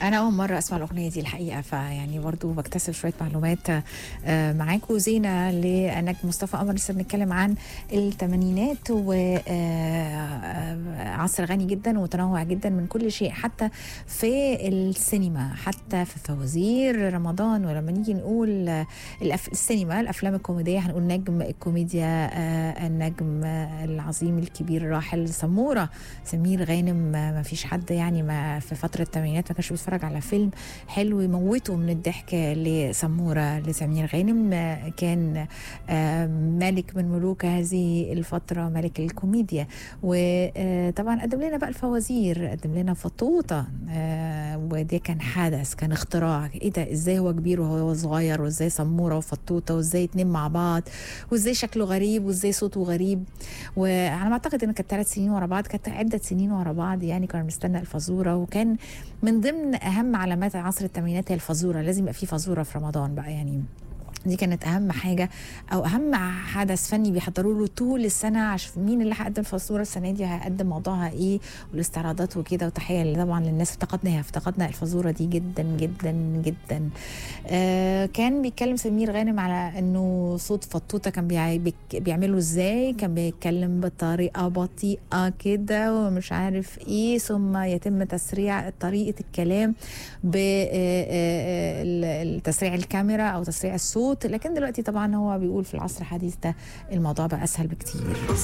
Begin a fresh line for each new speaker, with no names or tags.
انا اول مره اسمع الاغنيه دي الحقيقه فيعني برضو بكتسب شويه معلومات آه، معاكم زينه لنجم مصطفى قمر لسه بنتكلم عن الثمانينات وعصر غني جدا ومتنوع جدا من كل شيء حتى في السينما حتى في فوازير رمضان ولما نيجي نقول آه، الأف... السينما الافلام الكوميديه هنقول نجم الكوميديا آه، النجم آه، العظيم الكبير الراحل سموره سمير غانم آه، ما فيش حد يعني ما في فتره الثمانينات ما كانش بيتفرج على فيلم حلو يموته من الضحك لسموره لسمير غانم آه، كان آه، ملك من ملوك هذه الفتره ملك الكوميديا وطبعا قدم لنا بقى الفوازير قدم لنا فطوطه آه، وده كان حدث كان اختراع ايه ده ازاي هو كبير وهو صغير وازاي سموره وفطوطه وازاي اتنين مع بعض وازاي شكله غريب وازاي صوته غريب وعلى ما اعتقد ان كانت ثلاث سنين ورا بعض كانت عده سنين ورا بعض يعني كنا بنستنى الفازوره وكان من ضمن اهم علامات عصر الثمانينات هي الفازوره لازم يبقى في فازوره في رمضان بقى يعني دي كانت اهم حاجه او اهم حدث فني بيحضروا له طول السنه عشان مين اللي هيقدم فزوره السنه دي هيقدم موضوعها ايه والاستعراضات وكده وتحيه طبعا للناس افتقدناها افتقدنا الفزوره دي جدا جدا جدا آه كان بيتكلم سمير غانم على انه صوت فطوطه كان بيع- بيك- بيعمله ازاي كان بيتكلم بطريقه بطيئه كده ومش عارف ايه ثم يتم تسريع طريقه الكلام بتسريع الكاميرا او تسريع الصوت لكن دلوقتي طبعا هو بيقول في العصر الحديث ده الموضوع بقى اسهل بكتير